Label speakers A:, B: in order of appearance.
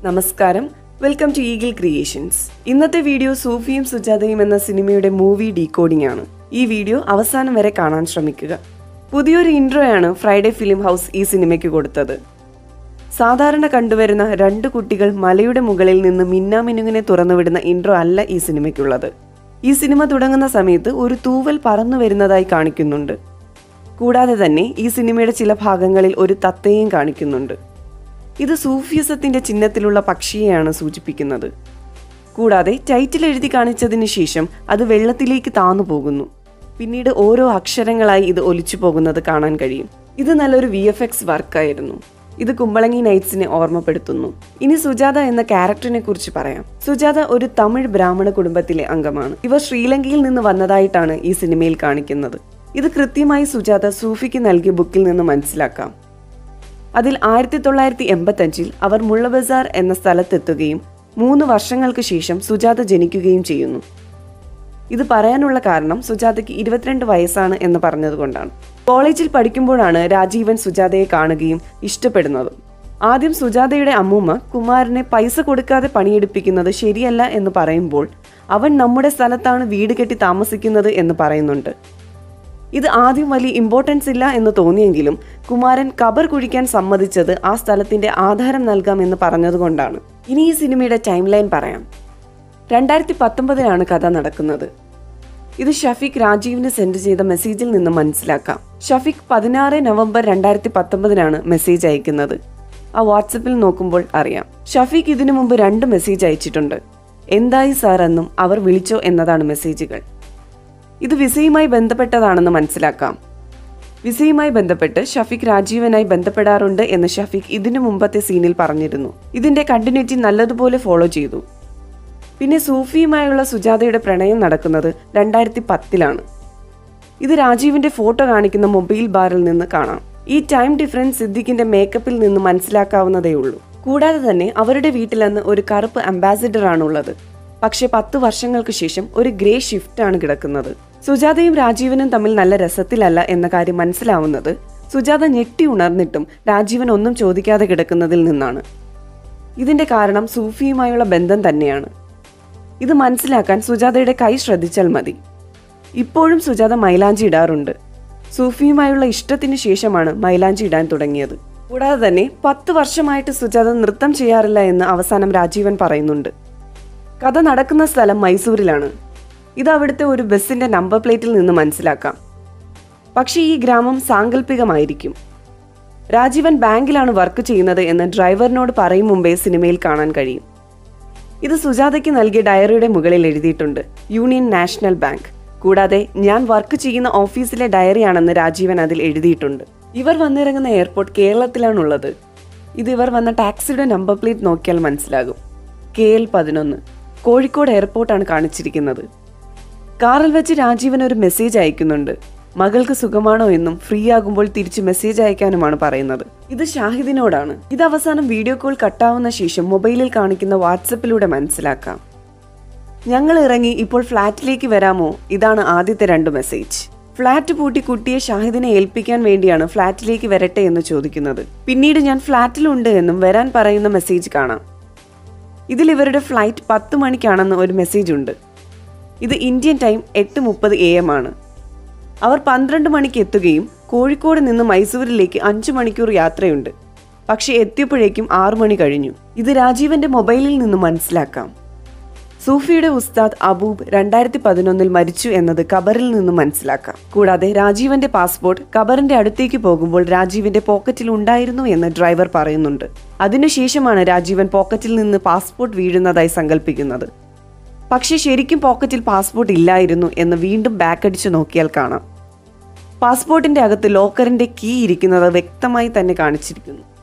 A: നമസ്കാരം welcome to eagle creations ഇന്നത്തെ video സൂഫിയും സുജാതയും എന്ന സിനിമയുടെ മൂവി ഡീകോഡിംഗ് ആണ് ഈ വീഡിയോ അവസാനം വരെ കാണാൻ ശ്രമിക്കുക പുതിയൊരു ഇൻട്രോയാണ് ഫ്രൈഡേ ഫിലിം ഹൗസ് ഈ സിനിമയ്ക്ക് കൊടുത്തത് സാധാരണ കണ്ടുവരുന്ന രണ്ട് കുട്ടികൾ മലയുടെ മുകളിൽ നിന്ന് മിന്നാമിനുങ്ങിനെ തുറന്നുവിടുന്ന ഇൻട്രോ അല്ല ഈ സിനിമയ്ക്കുള്ളത് ഈ സിനിമ തുടങ്ങുന്ന സമയത്ത് ഒരു തൂവൽ പറന്നു വരുന്നതായി കാണിക്കുന്നുണ്ട് കൂടാതെ തന്നെ ഈ സിനിമയുടെ ചില ഭാഗങ്ങളിൽ ഒരു തത്തയും കാണിക്കുന്നുണ്ട് ഇത് സൂഫിയസത്തിന്റെ ചിഹ്നത്തിലുള്ള പക്ഷിയെയാണ് സൂചിപ്പിക്കുന്നത് കൂടാതെ ടൈറ്റിൽ എഴുതി കാണിച്ചതിന് ശേഷം അത് വെള്ളത്തിലേക്ക് താന്നു പോകുന്നു പിന്നീട് ഓരോ അക്ഷരങ്ങളായി ഇത് ഒലിച്ചു പോകുന്നത് കാണാൻ കഴിയും ഇത് നല്ലൊരു വി എഫ് എക്സ് വർക്കായിരുന്നു ഇത് കുമ്പളങ്ങി നൈറ്റ്സിനെ ഓർമ്മപ്പെടുത്തുന്നു ഇനി സുജാത എന്ന ക്യാരക്ടറിനെ കുറിച്ച് പറയാം സുജാത ഒരു തമിഴ് ബ്രാഹ്മണ കുടുംബത്തിലെ അംഗമാണ് ഇവർ ശ്രീലങ്കയിൽ നിന്ന് വന്നതായിട്ടാണ് ഈ സിനിമയിൽ കാണിക്കുന്നത് ഇത് കൃത്യമായി സുജാത സൂഫിക്ക് നൽകിയ ബുക്കിൽ നിന്ന് മനസ്സിലാക്കാം അതിൽ ആയിരത്തി തൊള്ളായിരത്തി എൺപത്തഞ്ചിൽ അവർ മുള്ളബസാർ എന്ന സ്ഥലത്തെത്തുകയും മൂന്ന് വർഷങ്ങൾക്ക് ശേഷം സുജാത ജനിക്കുകയും ചെയ്യുന്നു ഇത് പറയാനുള്ള കാരണം സുജാതയ്ക്ക് ഇരുപത്തിരണ്ട് വയസ്സാണ് എന്ന് പറഞ്ഞതുകൊണ്ടാണ് കോളേജിൽ പഠിക്കുമ്പോഴാണ് രാജീവൻ സുജാതയെ കാണുകയും ഇഷ്ടപ്പെടുന്നതും ആദ്യം സുജാതയുടെ അമ്മൂമ്മ കുമാരനെ പൈസ കൊടുക്കാതെ പണിയെടുപ്പിക്കുന്നത് ശരിയല്ല എന്ന് പറയുമ്പോൾ അവൻ നമ്മുടെ സ്ഥലത്താണ് വീട് കെട്ടി താമസിക്കുന്നത് എന്ന് പറയുന്നുണ്ട് ഇത് ആദ്യം വലിയ ഇമ്പോർട്ടൻസ് ഇല്ല എന്ന് തോന്നിയെങ്കിലും കുമാരൻ കബർ കുഴിക്കാൻ സമ്മതിച്ചത് ആ സ്ഥലത്തിന്റെ ആധാരം നൽകാമെന്ന് പറഞ്ഞതുകൊണ്ടാണ് ഇനി ഈ സിനിമയുടെ ടൈം ലൈൻ പറയാം രണ്ടായിരത്തി പത്തൊമ്പതിലാണ് കഥ നടക്കുന്നത് ഇത് ഷഫീഖ് രാജീവിന് സെൻഡ് ചെയ്ത മെസ്സേജിൽ നിന്ന് മനസ്സിലാക്കാം ഷഫീഖ് പതിനാറ് നവംബർ രണ്ടായിരത്തി പത്തൊമ്പതിനാണ് മെസ്സേജ് അയക്കുന്നത് ആ വാട്സപ്പിൽ നോക്കുമ്പോൾ അറിയാം ഷഫീഖ് ഇതിനു മുമ്പ് രണ്ട് മെസ്സേജ് അയച്ചിട്ടുണ്ട് എന്തായി സാർ എന്നും അവർ വിളിച്ചോ എന്നതാണ് മെസ്സേജുകൾ ഇത് വിസയുമായി ബന്ധപ്പെട്ടതാണെന്ന് മനസ്സിലാക്കാം വിസയുമായി ബന്ധപ്പെട്ട് ഷഫീഖ് രാജീവനായി ബന്ധപ്പെടാറുണ്ട് എന്ന് ഷഫീഖ് ഇതിനു മുമ്പത്തെ സീനിൽ പറഞ്ഞിരുന്നു ഇതിന്റെ കണ്ടിന്യൂറ്റി നല്ലതുപോലെ ഫോളോ ചെയ്തു പിന്നെ സൂഫിയുമായുള്ള സുജാതയുടെ പ്രണയം നടക്കുന്നത് രണ്ടായിരത്തി പത്തിലാണ് ഇത് രാജീവിന്റെ ഫോട്ടോ കാണിക്കുന്ന മൊബൈൽ ബാറിൽ നിന്ന് കാണാം ഈ ടൈം ഡിഫറൻസ് സിദ്ദിഖിന്റെ മേക്കപ്പിൽ നിന്ന് മനസ്സിലാക്കാവുന്നതേ ഉള്ളൂ കൂടാതെ തന്നെ അവരുടെ വീട്ടിലന്ന് ഒരു കറുപ്പ് അംബാസിഡർ ആണുള്ളത് പക്ഷെ പത്ത് വർഷങ്ങൾക്ക് ശേഷം ഒരു ഗ്രേ ഷിഫ്റ്റ് ആണ് കിടക്കുന്നത് സുജാതയും രാജീവനും തമ്മിൽ നല്ല രസത്തിലല്ല എന്ന കാര്യം മനസ്സിലാവുന്നത് സുജാത ഞെട്ടി ഉണർന്നിട്ടും രാജീവൻ ഒന്നും ചോദിക്കാതെ കിടക്കുന്നതിൽ നിന്നാണ് ഇതിന്റെ കാരണം സൂഫിയുമായുള്ള ബന്ധം തന്നെയാണ് ഇത് മനസ്സിലാക്കാൻ സുജാതയുടെ കൈ ശ്രദ്ധിച്ചാൽ മതി ഇപ്പോഴും സുജാത മൈലാഞ്ചി ഇടാറുണ്ട് സൂഫിയുമായുള്ള ഇഷ്ടത്തിന് ശേഷമാണ് മൈലാഞ്ചി ഇടാൻ തുടങ്ങിയത് കൂടാതെ തന്നെ പത്ത് വർഷമായിട്ട് സുജാത നൃത്തം ചെയ്യാറില്ല എന്ന് അവസാനം രാജീവൻ പറയുന്നുണ്ട് കഥ നടക്കുന്ന സ്ഥലം മൈസൂരിലാണ് ഇത് അവിടുത്തെ ഒരു ബസ്സിന്റെ നമ്പർ പ്ലേറ്റിൽ നിന്ന് മനസ്സിലാക്കാം പക്ഷേ ഈ ഗ്രാമം സാങ്കല്പികമായിരിക്കും രാജീവൻ ബാങ്കിലാണ് വർക്ക് ചെയ്യുന്നത് എന്ന് ഡ്രൈവറിനോട് പറയും മുമ്പേ സിനിമയിൽ കാണാൻ കഴിയും ഇത് സുജാതയ്ക്ക് നൽകിയ ഡയറിയുടെ മുകളിൽ എഴുതിയിട്ടുണ്ട് യൂണിയൻ നാഷണൽ ബാങ്ക് കൂടാതെ ഞാൻ വർക്ക് ചെയ്യുന്ന ഓഫീസിലെ ഡയറിയാണെന്ന് രാജീവൻ അതിൽ എഴുതിയിട്ടുണ്ട് ഇവർ വന്നിറങ്ങുന്ന എയർപോർട്ട് കേരളത്തിലാണുള്ളത് ഇത് ഇവർ വന്ന ടാക്സിയുടെ നമ്പർ പ്ലേറ്റ് നോക്കിയാൽ മനസ്സിലാകും കെ എൽ പതിനൊന്ന് കോഴിക്കോട് എയർപോർട്ടാണ് കാണിച്ചിരിക്കുന്നത് കാറിൽ വെച്ച് രാജീവൻ ഒരു മെസ്സേജ് അയക്കുന്നുണ്ട് മകൾക്ക് സുഖമാണോ എന്നും ഫ്രീ ആകുമ്പോൾ തിരിച്ച് മെസ്സേജ് അയക്കാനുമാണ് പറയുന്നത് ഇത് ഷാഹിദിനോടാണ് ഇത് അവസാനം വീഡിയോ കോൾ കട്ടാവുന്ന ശേഷം മൊബൈലിൽ കാണിക്കുന്ന വാട്സപ്പിലൂടെ മനസ്സിലാക്കാം ഞങ്ങൾ ഇറങ്ങി ഇപ്പോൾ ഫ്ലാറ്റിലേക്ക് വരാമോ ഇതാണ് ആദ്യത്തെ രണ്ട് മെസ്സേജ് ഫ്ലാറ്റ് പൂട്ടി കുട്ടിയെ ഷാഹിദിനെ ഏൽപ്പിക്കാൻ വേണ്ടിയാണ് ഫ്ലാറ്റിലേക്ക് വരട്ടെ എന്ന് ചോദിക്കുന്നത് പിന്നീട് ഞാൻ ഫ്ലാറ്റിലുണ്ട് എന്നും വരാൻ പറയുന്ന മെസ്സേജ് കാണാം ഇതിൽ ഇവരുടെ ഫ്ലൈറ്റ് പത്ത് മണിക്കാണെന്ന് ഒരു മെസ്സേജ് ഉണ്ട് ഇത് ഇന്ത്യൻ ടൈം എട്ട് മുപ്പത് എ എം ആണ് അവർ പന്ത്രണ്ട് മണിക്ക് എത്തുകയും കോഴിക്കോട് നിന്ന് മൈസൂരിലേക്ക് അഞ്ചു മണിക്കൂർ യാത്രയുണ്ട് പക്ഷെ എത്തിയപ്പോഴേക്കും ആറു മണി കഴിഞ്ഞു ഇത് രാജീവന്റെ മൊബൈലിൽ നിന്ന് മനസ്സിലാക്കാം സൂഫിയുടെ ഉസ്താദ് അബൂബ് രണ്ടായിരത്തി പതിനൊന്നിൽ മരിച്ചു എന്നത് ഖബറിൽ നിന്ന് മനസ്സിലാക്കാം കൂടാതെ രാജീവന്റെ പാസ്പോർട്ട് ഖബറിന്റെ അടുത്തേക്ക് പോകുമ്പോൾ രാജീവിന്റെ പോക്കറ്റിൽ ഉണ്ടായിരുന്നു എന്ന് ഡ്രൈവർ പറയുന്നുണ്ട് അതിനുശേഷമാണ് രാജീവൻ പോക്കറ്റിൽ നിന്ന് പാസ്പോർട്ട് വീഴുന്നതായി സങ്കല്പിക്കുന്നത് പക്ഷേ ശരിക്കും പോക്കറ്റിൽ പാസ്പോർട്ട് ഇല്ലായിരുന്നു എന്ന് വീണ്ടും ബാക്ക് അടിച്ചു നോക്കിയാൽ കാണാം പാസ്പോർട്ടിന്റെ അകത്ത് ലോക്കറിന്റെ കീ ഇരിക്കുന്നത് വ്യക്തമായി തന്നെ കാണിച്ചിരിക്കുന്നു